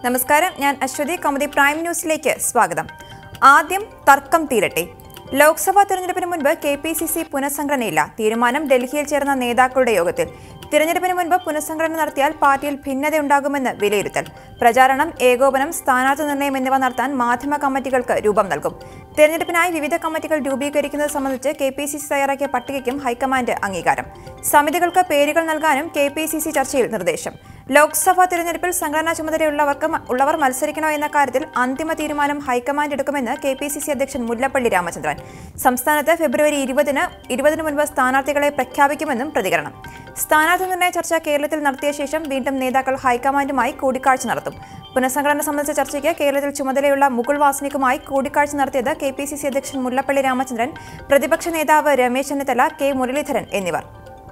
നമസ്കാരം ഞാൻ അശ്വതി കൗമുദി പ്രൈം ന്യൂസിലേക്ക് സ്വാഗതം ആദ്യം തർക്കം തീരട്ടെ ലോക്സഭാ തെരഞ്ഞെടുപ്പിന് മുൻപ് കെ പി സി സി പുനഃസംഘടനയില്ല തീരുമാനം ഡൽഹിയിൽ ചേർന്ന നേതാക്കളുടെ യോഗത്തിൽ തിരഞ്ഞെടുപ്പിന് മുൻപ് പുനഃസംഘടന നടത്തിയാൽ പാർട്ടിയിൽ ഭിന്നതയുണ്ടാകുമെന്ന് വിലയിരുത്തൽ പ്രചാരണം ഏകോപനം സ്ഥാനാർത്ഥി നിർണ്ണയം എന്നിവ നടത്താൻ മാധ്യമ കമ്മിറ്റികൾക്ക് രൂപം നൽകും തെരഞ്ഞെടുപ്പിനായി വിവിധ കമ്മിറ്റികൾ രൂപീകരിക്കുന്നത് സംബന്ധിച്ച് കെ പി സി സി തയ്യാറാക്കിയ പട്ടികയ്ക്കും ഹൈക്കമാൻഡ് അംഗീകാരം സമിതികൾക്ക് പേരുകൾ നൽകാനും കെ പി സി സി ചർച്ചയിൽ നിർദ്ദേശം ലോക്സഭാ തിരഞ്ഞെടുപ്പിൽ സംഘടനാ ചുമതലയുള്ളവർക്ക് മ- ഉള്ളവർ മത്സരിക്കണോ എന്ന കാര്യത്തിൽ അന്തിമ തീരുമാനം ഹൈക്കമാൻഡ് എടുക്കുമെന്ന് കെ പി സി സി അധ്യക്ഷൻ മുല്ലപ്പള്ളി രാമചന്ദ്രൻ സംസ്ഥാനത്ത് ഫെബ്രുവരി ഇരുപതിന് ഇരുപതിന് മുൻപ് സ്ഥാനാർത്ഥികളെ പ്രഖ്യാപിക്കുമെന്നും പ്രതികരണം സ്ഥാനാർത്ഥി നിർണയ ചർച്ച കേരളത്തിൽ നടത്തിയ ശേഷം വീണ്ടും നേതാക്കൾ ഹൈക്കമാൻഡുമായി കൂടിക്കാഴ്ച നടത്തും പുനഃസംഘടന സംബന്ധിച്ച ചർച്ചയ്ക്ക് കേരളത്തിൽ ചുമതലയുള്ള മുകുൾ വാസനിക്കുമായി കൂടിക്കാഴ്ച നടത്തിയത് കെ പി സി സി അധ്യക്ഷൻ മുല്ലപ്പള്ളി രാമചന്ദ്രൻ പ്രതിപക്ഷ നേതാവ് രമേശ് ചെന്നിത്തല കെ മുരളീധരൻ എന്നിവർ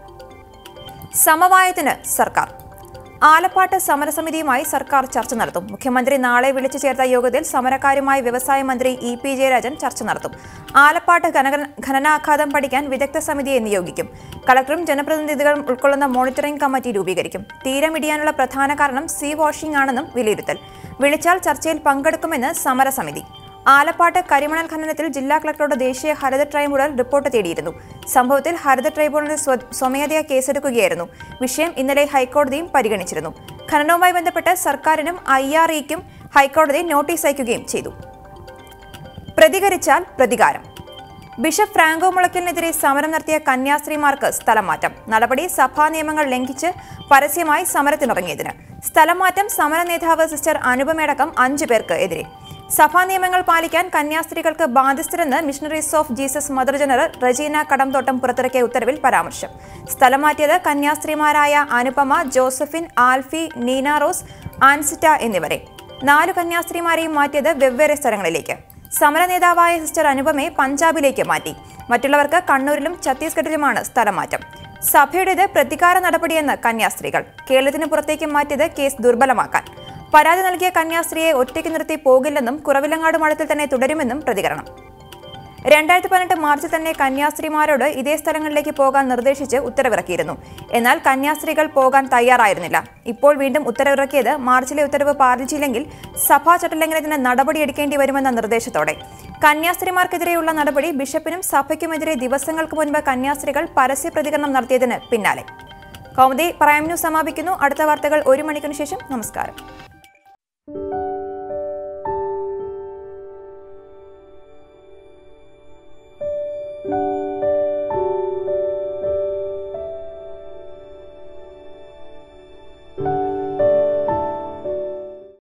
സമവായത്തിന് സർക്കാർ ആലപ്പാട്ട് സമരസമിതിയുമായി സർക്കാർ ചർച്ച നടത്തും മുഖ്യമന്ത്രി നാളെ വിളിച്ചു ചേർത്ത യോഗത്തിൽ സമരക്കാരുമായി വ്യവസായ മന്ത്രി ഇ പി ജയരാജൻ ചർച്ച നടത്തും ആലപ്പാട്ട് ഖനന- ഖനനാഘാതം പഠിക്കാൻ വിദഗ്ധ സമിതിയെ നിയോഗിക്കും കളക്ടറും ജനപ്രതിനിധികളും ഉൾക്കൊള്ളുന്ന മോണിറ്ററിംഗ് കമ്മിറ്റി രൂപീകരിക്കും തീരമിടിയാനുള്ള പ്രധാന കാരണം സീ വാഷിംഗ് ആണെന്നും വിലയിരുത്തൽ വിളിച്ചാൽ ചർച്ചയിൽ പങ്കെടുക്കുമെന്ന് സമരസമിതി ആലപ്പാട്ട് കരിമണൽ ഖനനത്തിൽ ജില്ലാ കളക്ടറുടെ ദേശീയ ഹരിത ട്രൈബ്യൂണൽ റിപ്പോർട്ട് തേടിയിരുന്നു സംഭവത്തിൽ ഹരിത ട്രൈബ്യൂണൽ സ്വ- സ്വമേധയാ കേസെടുക്കുകയായിരുന്നു വിഷയം ഇന്നലെ ഹൈക്കോടതിയും പരിഗണിച്ചിരുന്നു ഖനനവുമായി ബന്ധപ്പെട്ട് സർക്കാരിനും ഐ ആർ ഇക്കും ഹൈക്കോടതി നോട്ടീസ് അയക്കുകയും ചെയ്തു പ്രതികരിച്ചാൽ പ്രതികാരം ബിഷപ്പ് ഫ്രാങ്കോ മുളയ്ക്കലിനെതിരെ സമരം നടത്തിയ കന്യാസ്ത്രീമാർക്ക് സ്ഥലം മാറ്റം നടപടി സഭാ നിയമങ്ങൾ ലംഘിച്ച് പരസ്യമായി സമരത്തിനിറങ്ങിയതിന് സ്ഥലം മാറ്റം സമര നേതാവ് സിസ്റ്റർ അനുപമയടക്കം അഞ്ചു പേർക്ക് എതിരെ സഭാ നിയമങ്ങൾ പാലിക്കാൻ കന്യാസ്ത്രീകൾക്ക് ബാധ്യസ്ഥരെന്ന് missionaries of Jesus mother general Regina Kadamthottam പുറത്തിറക്കിയ ഉത്തരവിൽ പരാമർശം സ്ഥലം മാറ്റിയത് കന്യാസ്ത്രീമാരായ അനുപമ ജോസഫിൻ ആൽഫി നീന റോസ് ആൻസിറ്റ എന്നിവരെ നാലു കന്യാസ്ത്രീമാരെയും മാറ്റിയത് വെവ്വേറെ സ്ഥലങ്ങളിലേക്ക് സമര നേതാവായ സിസ്റ്റർ അനുപമയെ പഞ്ചാബിലേക്ക് മാറ്റി മറ്റുള്ളവർക്ക് കണ്ണൂരിലും ഛത്തീസ്ഗഡിലുമാണ് സ്ഥലമാറ്റം സഭയുടേത് പ്രതികാര നടപടിയെന്ന് കന്യാസ്ത്രീകൾ കേരളത്തിന് പുറത്തേക്ക് മാറ്റിയത് കേസ് ദുർബലമാക്കാൻ പരാതി നൽകിയ കന്യാസ്ത്രീയെ ഒറ്റയ്ക്ക് നിർത്തി പോകില്ലെന്നും കുറവിലങ്ങാട് മഠത്തിൽ തന്നെ തുടരുമെന്നും പ്രതികരണം രണ്ടായിരത്തി പതിനെട്ട് മാർച്ചിൽ തന്നെ കന്യാസ്ത്രീമാരോട് ഇതേ സ്ഥലങ്ങളിലേക്ക് പോകാൻ നിർദ്ദേശിച്ച് ഉത്തരവിറക്കിയിരുന്നു എന്നാൽ കന്യാസ്ത്രീകൾ പോകാൻ തയ്യാറായിരുന്നില്ല ഇപ്പോൾ വീണ്ടും ഉത്തരവിറക്കിയത് മാർച്ചിലെ ഉത്തരവ് പാലിച്ചില്ലെങ്കിൽ സഭാ ചട്ടലംഘനത്തിന് നടപടിയെടുക്കേണ്ടി വരുമെന്ന നിർദ്ദേശത്തോടെ കന്യാസ്ത്രീമാർക്കെതിരെയുള്ള നടപടി ബിഷപ്പിനും സഭയ്ക്കുമെതിരെ ദിവസങ്ങൾക്ക് മുൻപ് കന്യാസ്ത്രീകൾ പരസ്യ പ്രതികരണം നടത്തിയതിന് പിന്നാലെ കൗമുദി പ്രൈം ന്യൂസ് സമാപിക്കുന്നു അടുത്ത വാർത്തകൾ ഒരു മണിക്കൂറിന് ശേഷം നമസ്കാരം